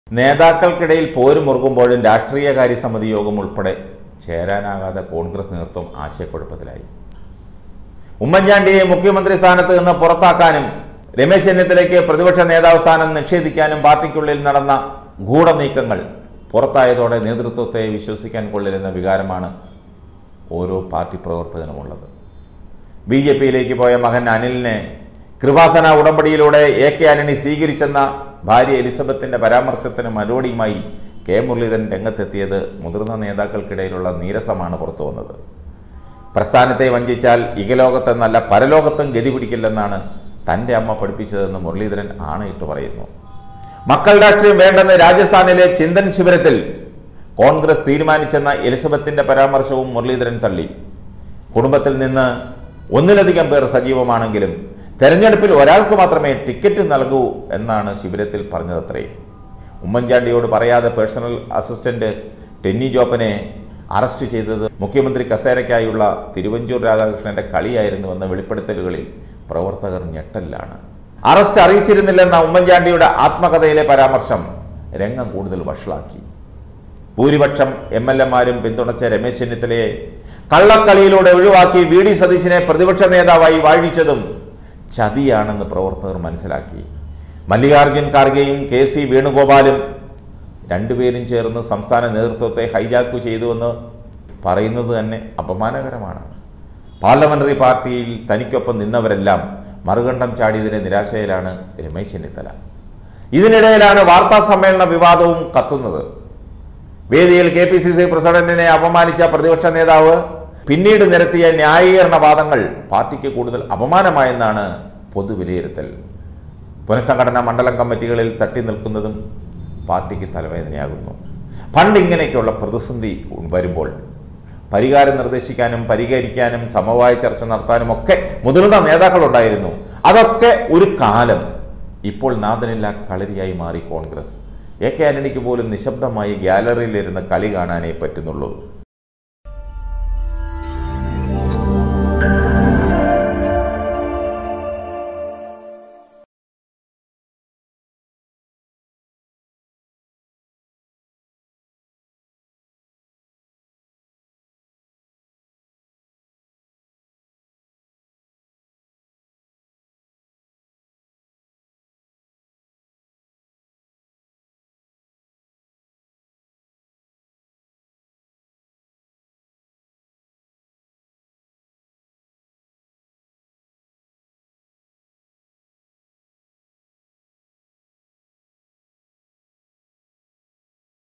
നേതാക്കൾക്കിടയിൽ പോര് മുറുകുമ്പോഴും രാഷ്ട്രീയകാര്യ സമിതി യോഗം ഉൾപ്പെടെ ചേരാനാകാതെ കോൺഗ്രസ് നേതൃത്വം ആശയക്കുഴപ്പത്തിലായി ഉമ്മൻചാണ്ടിയെ മുഖ്യമന്ത്രി സ്ഥാനത്ത് നിന്ന് പുറത്താക്കാനും രമേശ് ചെന്നിത്തലയ്ക്ക് പ്രതിപക്ഷ നേതാവ് സ്ഥാനം നിഷേധിക്കാനും പാർട്ടിക്കുള്ളിൽ നടന്ന ഗൂഢനീക്കങ്ങൾ പുറത്തായതോടെ നേതൃത്വത്തെ വിശ്വസിക്കാൻ കൊള്ളില്ലെന്ന വികാരമാണ് ഓരോ പാർട്ടി പ്രവർത്തകനുമുള്ളത് ബി ജെ പിയിലേക്ക് പോയ മകൻ അനിലിനെ കൃപാസന ഉടമ്പടിയിലൂടെ എ കെ ആന്റണി സ്വീകരിച്ചെന്ന ഭാര്യ എലിസബത്തിന്റെ പരാമർശത്തിന് മറുപടിയുമായി കെ മുരളീധരൻ രംഗത്തെത്തിയത് മുതിർന്ന നേതാക്കൾക്കിടയിലുള്ള നീരസമാണ് പുറത്തു വന്നത് പ്രസ്ഥാനത്തെ വഞ്ചിച്ചാൽ ഇകലോകത്തെന്നല്ല പരലോകത്തും ഗതി പിടിക്കില്ലെന്നാണ് തൻ്റെ അമ്മ പഠിപ്പിച്ചതെന്ന് മുരളീധരൻ ആണയിട്ട് പറയുന്നു മക്കൾ രാഷ്ട്രീയം വേണ്ടെന്ന് രാജസ്ഥാനിലെ ചിന്തൻ ശിബിരത്തിൽ കോൺഗ്രസ് തീരുമാനിച്ചെന്ന എലിസബത്തിന്റെ പരാമർശവും മുരളീധരൻ തള്ളി കുടുംബത്തിൽ നിന്ന് ഒന്നിലധികം പേർ സജീവമാണെങ്കിലും തെരഞ്ഞെടുപ്പിൽ ഒരാൾക്ക് മാത്രമേ ടിക്കറ്റ് നൽകൂ എന്നാണ് ശിബിരത്തിൽ പറഞ്ഞതത്രേ ഉമ്മൻചാണ്ടിയോട് പറയാതെ പേഴ്സണൽ അസിസ്റ്റന്റ് ടെന്നി ജോപ്പനെ അറസ്റ്റ് ചെയ്തത് മുഖ്യമന്ത്രി കസേരയ്ക്കായുള്ള തിരുവഞ്ചൂർ രാധാകൃഷ്ണന്റെ കളിയായിരുന്നുവെന്ന വെളിപ്പെടുത്തലുകളിൽ പ്രവർത്തകർ ഞെട്ടലിലാണ് അറസ്റ്റ് അറിയിച്ചിരുന്നില്ലെന്ന ഉമ്മൻചാണ്ടിയുടെ ആത്മകഥയിലെ പരാമർശം രംഗം കൂടുതൽ വഷളാക്കി ഭൂരിപക്ഷം എം എൽ എമാരും പിന്തുണച്ച രമേശ് ചെന്നിത്തലയെ കള്ളക്കളിയിലൂടെ ഒഴിവാക്കി വി ഡി സതീശിനെ പ്രതിപക്ഷ നേതാവായി വാഴിച്ചതും ചതിയാണെന്ന് പ്രവർത്തകർ മനസ്സിലാക്കി മല്ലികാർജുൻ ഖാർഗെയും കെ സി വേണുഗോപാലും രണ്ടുപേരും ചേർന്ന് സംസ്ഥാന നേതൃത്വത്തെ ഹൈജാക്ക് ചെയ്തുവെന്ന് പറയുന്നത് തന്നെ അപമാനകരമാണ് പാർലമെന്ററി പാർട്ടിയിൽ തനിക്കൊപ്പം നിന്നവരെല്ലാം മറുകണ്ഠം ചാടിയതിന്റെ നിരാശയിലാണ് രമേശ് ചെന്നിത്തല ഇതിനിടയിലാണ് വാർത്താ സമ്മേളന വിവാദവും കത്തുന്നത് വേദിയിൽ കെ പി സി സി പ്രസിഡന്റിനെ അപമാനിച്ച പ്രതിപക്ഷ നേതാവ് പിന്നീട് നിരത്തിയ ന്യായീകരണ വാദങ്ങൾ പാർട്ടിക്ക് കൂടുതൽ അപമാനമായെന്നാണ് പൊതുവിലയിരുത്തൽ പുനഃസംഘടനാ മണ്ഡലം കമ്മിറ്റികളിൽ തട്ടി നിൽക്കുന്നതും പാർട്ടിക്ക് തലവേദനയാകുന്നു പണ്ട് ഇങ്ങനെയൊക്കെയുള്ള പ്രതിസന്ധി വരുമ്പോൾ പരിഹാരം നിർദ്ദേശിക്കാനും പരിഹരിക്കാനും സമവായ ചർച്ച നടത്താനും ഒക്കെ മുതിർന്ന നേതാക്കളുണ്ടായിരുന്നു അതൊക്കെ ഒരു കാലം ഇപ്പോൾ നാഥനില്ല കളരിയായി മാറി കോൺഗ്രസ് എ കെ ആന്റണിക്ക് പോലും നിശബ്ദമായി ഗ്യാലറിയിലിരുന്ന് കളി കാണാനേ പറ്റുന്നുള്ളൂ